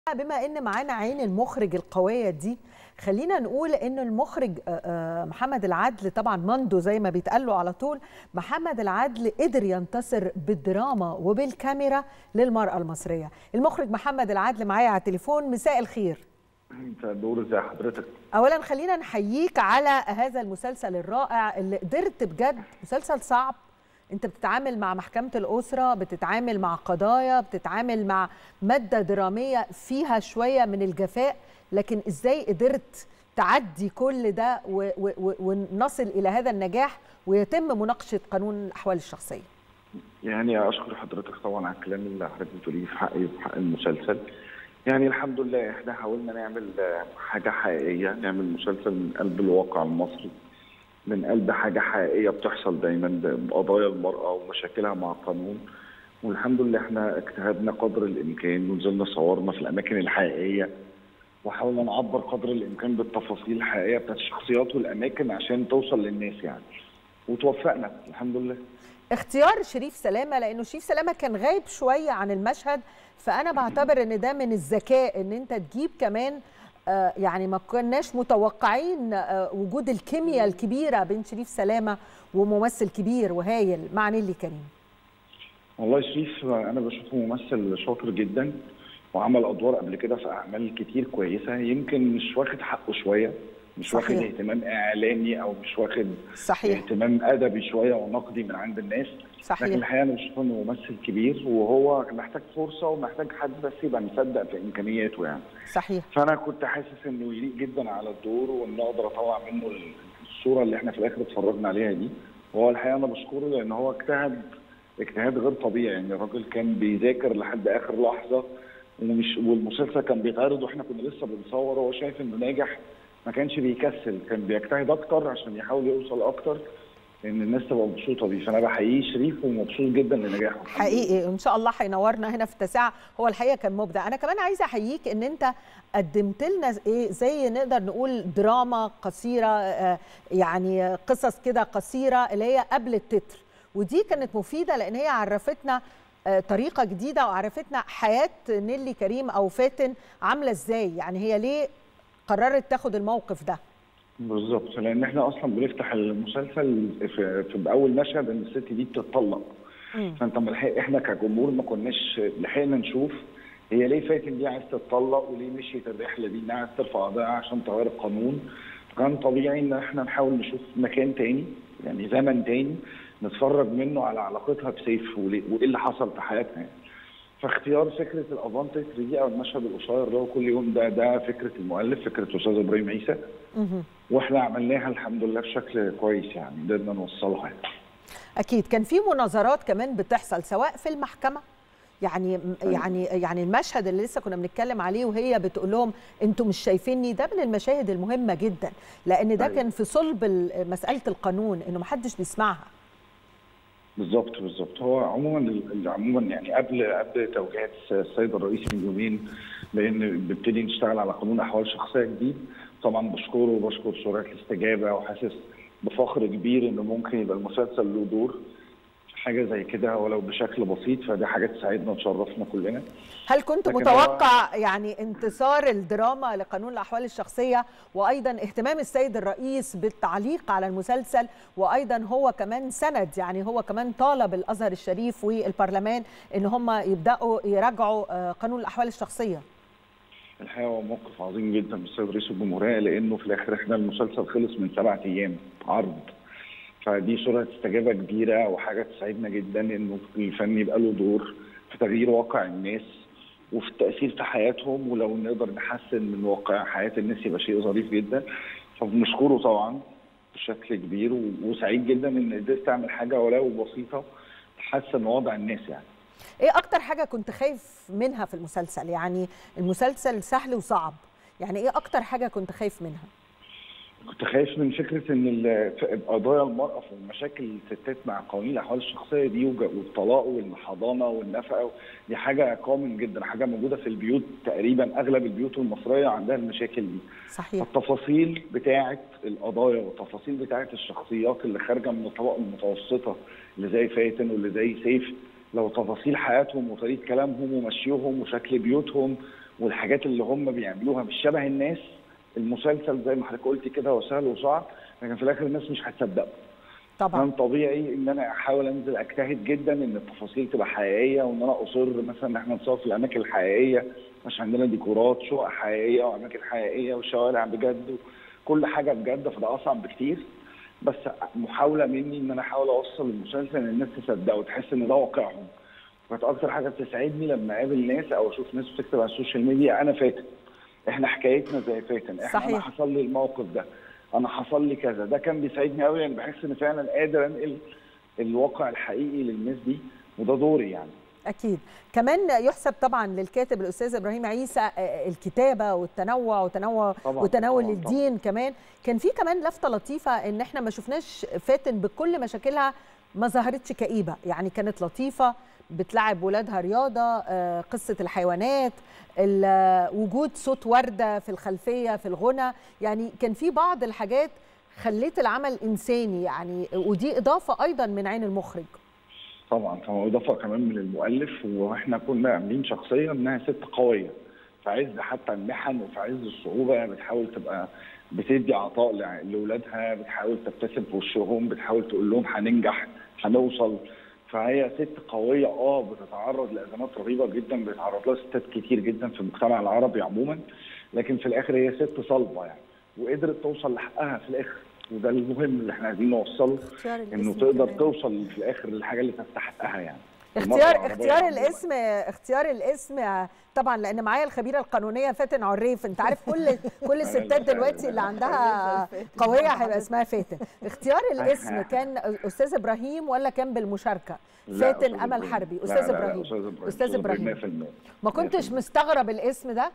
بما ان معانا عين المخرج القويه دي خلينا نقول ان المخرج محمد العدل طبعا مندو زي ما بيتقال له على طول محمد العدل قدر ينتصر بالدراما وبالكاميرا للمراه المصريه المخرج محمد العدل معايا على التليفون مساء الخير مساء النور ازي حضرتك اولا خلينا نحييك على هذا المسلسل الرائع اللي قدرت بجد مسلسل صعب انت بتتعامل مع محكمه الاسره بتتعامل مع قضايا بتتعامل مع ماده دراميه فيها شويه من الجفاء لكن ازاي قدرت تعدي كل ده ونصل الى هذا النجاح ويتم مناقشه قانون الاحوال الشخصيه يعني اشكر حضرتك طبعا على الكلام اللي حضرتك بتقوليه في حقي وفي حق المسلسل يعني الحمد لله احنا حاولنا نعمل حاجه حقيقيه نعمل مسلسل من قلب الواقع المصري من قلب حاجة حقيقية بتحصل دايما بقضايا المرأة ومشاكلها مع القانون والحمد لله احنا اجتهدنا قدر الإمكان ونزلنا صورنا في الأماكن الحقيقية وحاولنا نعبر قدر الإمكان بالتفاصيل الحقيقية بتاعت الشخصيات والأماكن عشان توصل للناس يعني وتوفقنا الحمد لله اختيار شريف سلامة لأنه شريف سلامة كان غايب شوية عن المشهد فأنا بعتبر إن ده من الذكاء إن أنت تجيب كمان يعني ما كناش متوقعين وجود الكيمياء الكبيره بين شريف سلامه وممثل كبير وهايل مع نيلي كريم والله شريف انا بشوفه ممثل شاطر جدا وعمل ادوار قبل كده في اعمال كتير كويسه يمكن مش واخد حقه شويه مش صحيح. واخد اهتمام اعلامي او مش واخد صحيح. اهتمام ادبي شويه ونقدي من عند الناس صحيح. لكن الحقيقه انا بشوف انه ممثل كبير وهو محتاج فرصه ومحتاج حد بس يبقى مصدق في امكانياته يعني صحيح فانا كنت حاسس انه يليق جدا على الدور وان اقدر اطلع منه الصوره اللي احنا في الاخر اتفرجنا عليها دي وهو الحقيقه انا بشكره لان هو اجتهد اجتهاد غير طبيعي يعني الراجل كان بيذاكر لحد اخر لحظه ومش والمسلسل كان بيتعرض واحنا كنا لسه بنصور وهو شايف انه ناجح ما كانش بيكسل كان بيجتهد اكتر عشان يحاول يوصل اكتر ان الناس تبقى مبسوطه بيه فانا بحييه شريف ومبسوط جدا لنجاحه حقيقي ان شاء الله هينورنا هنا في التاسعه هو الحقيقه كان مبدع انا كمان عايزه احييك ان انت قدمت لنا ايه زي نقدر نقول دراما قصيره يعني قصص كده قصيره اللي هي قبل التتر ودي كانت مفيده لان هي عرفتنا طريقه جديده وعرفتنا حياه نيلي كريم او فاتن عامله ازاي يعني هي ليه قررت تاخد الموقف ده بالظبط لان احنا اصلا بنفتح المسلسل في, في باول مشهد ان الست دي بتطلق فانت ملحق احنا كجمهور ما كناش لحقنا نشوف هي ليه فاتن دي عايز تتطلق وليه مشيت الرحله دي انها عايز ترفع قضيه عشان تغير القانون كان طبيعي ان احنا نحاول نشوف مكان تاني يعني زمن تاني نتفرج منه على علاقتها بسيف وايه اللي حصل في حياتها يعني. فاختيار فكره الافانتج دي او المشهد القصير ده كل يوم ده ده فكره المؤلف فكره الاستاذ ابراهيم عيسى واحنا عملناها الحمد لله بشكل كويس يعني قدرنا نوصلها يعني. اكيد كان في مناظرات كمان بتحصل سواء في المحكمه يعني يعني يعني المشهد اللي لسه كنا بنتكلم عليه وهي بتقول لهم انتوا مش شايفيني ده من المشاهد المهمه جدا لان ده كان في صلب مساله القانون انه ما حدش بيسمعها بالظبط بالظبط هو عموما عموما يعني قبل قبل توجيهات السيد الرئيس من يومين بان بنبتدي نشتغل على قانون احوال شخصيه جديد طبعا بشكره وبشكر سرعه الاستجابه وحاسس بفخر كبير انه ممكن يبقى المسلسل له دور في حاجه زي كده ولو بشكل بسيط فدي حاجه تساعدنا وتشرفنا كلنا هل كنت متوقع يعني انتصار الدراما لقانون الاحوال الشخصيه وايضا اهتمام السيد الرئيس بالتعليق على المسلسل وايضا هو كمان سند يعني هو كمان طالب الازهر الشريف والبرلمان ان هم يبداوا يراجعوا قانون الاحوال الشخصيه الحقيقه هو موقف عظيم جدا من السيد رئيس الجمهوريه لانه في الاخر احنا المسلسل خلص من سبعة ايام عرض فدي سرعه استجابه كبيره وحاجه تسعدنا جدا انه الفن يبقى له دور في تغيير واقع الناس وفي التاثير في حياتهم ولو نقدر نحسن من واقع حياه الناس يبقى شيء ظريف جدا فبنشكره طبعا بشكل كبير وسعيد جدا ان قدرت اعمل حاجه ولو بسيطه تحسن وضع الناس يعني ايه اكتر حاجه كنت خايف منها في المسلسل يعني المسلسل سهل وصعب يعني ايه اكتر حاجه كنت خايف منها كنت خايف من فكره ان قضايا المراه في مشاكل الستات مع قوانين الاحوال الشخصيه دي والطلاق والحضانه والنفقه دي حاجه كومن جدا حاجه موجوده في البيوت تقريبا اغلب البيوت المصريه عندها المشاكل دي صحيح التفاصيل بتاعه القضايا والتفاصيل بتاعه الشخصيات اللي خارجه من الطبقه المتوسطه اللي زي فاتن واللي زي سيف لو تفاصيل حياتهم وطريقه كلامهم ومشيهم وشكل بيوتهم والحاجات اللي هم بيعملوها مش شبه الناس المسلسل زي ما حضرتك قلتي كده هو سهل وصعب لكن في الاخر الناس مش هتصدقه طبعا كان طبيعي ان انا احاول انزل اجتهد جدا ان التفاصيل تبقى حقيقيه وان انا اصر مثلا ان احنا نصور في الاماكن الحقيقيه عشان عندنا ديكورات شقق حقيقيه واماكن حقيقيه وشوارع بجد كل حاجه بجد فده اصعب بكتير بس محاوله مني ان انا احاول اوصل المسلسل ان الناس تصدقه وتحس ان ده واقعهم كانت اكتر حاجه بتسعدني لما اقابل ناس او اشوف ناس بتكتب على السوشيال ميديا انا فاتن احنا حكايتنا زي فاتن احنا صحيح. انا حصل لي الموقف ده انا حصل لي كذا ده كان بيسعدني قوي لان بحس ان فعلا قادر انقل الواقع الحقيقي للناس دي وده دوري يعني اكيد كمان يحسب طبعا للكاتب الاستاذ ابراهيم عيسى آه، الكتابه والتنوع وتنوع طبعاً، وتناول طبعاً، الدين كمان كان في كمان لفته لطيفه ان احنا ما شفناش فاتن بكل مشاكلها ما ظهرتش كئيبه يعني كانت لطيفه بتلعب ولادها رياضه آه، قصه الحيوانات ال- آه، وجود صوت ورده في الخلفيه في الغنى يعني كان في بعض الحاجات خليت العمل انساني يعني ودي اضافه ايضا من عين المخرج طبعا طبعا اضافه كمان من المؤلف واحنا كنا عاملين شخصيه انها ست قويه في عز حتى المحن وفي عز الصعوبه بتحاول تبقى بتدي عطاء لع- لاولادها بتحاول تبتسم في وشهم بتحاول تقول لهم هننجح هنوصل فهي ست قويه اه بتتعرض لازمات رهيبه جدا بيتعرض لها ستات كتير جدا في المجتمع العربي عموما لكن في الاخر هي ست صلبه يعني وقدرت توصل لحقها في الاخر وده المهم اللي احنا عايزين نوصله اختيار انه الاسم تقدر كمان. توصل في الاخر للحاجه اللي تستحقها يعني المرأة اختيار العربية اختيار عموماً. الاسم اختيار الاسم طبعا لان معايا الخبيره القانونيه فاتن عريف انت عارف كل كل الستات دلوقتي اللي عندها قويه هيبقى اسمها فاتن اختيار الاسم كان استاذ ابراهيم ولا كان بالمشاركه لا، فاتن أستاذ امل إبراهيم. حربي لا، استاذ لا، لا، ابراهيم استاذ ابراهيم استاذ ابراهيم 100%. ما كنتش 100%. مستغرب الاسم ده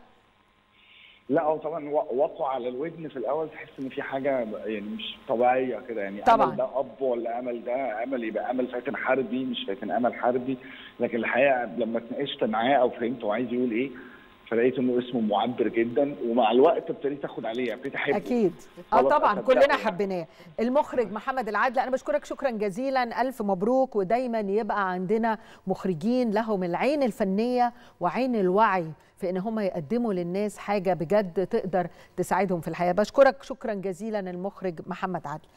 لا هو طبعا و- وقع على الودن في الاول تحس ان في حاجه يعني مش طبيعيه كده يعني طبعاً. امل ده اب ولا امل ده امل يبقى امل فاتن حربي مش فاتن امل حربي لكن الحقيقه لما اتناقشت معاه او فهمت هو عايز يقول ايه فلقيت انه اسمه معبر جدا ومع الوقت ابتديت اخد عليه ابتديت احبه اكيد اه خلاص طبعا أصدقه كلنا يعني. حبيناه المخرج محمد العدل انا بشكرك شكرا جزيلا الف مبروك ودايما يبقى عندنا مخرجين لهم العين الفنيه وعين الوعي في ان هم يقدموا للناس حاجه بجد تقدر تساعدهم في الحياه بشكرك شكرا جزيلا المخرج محمد عدل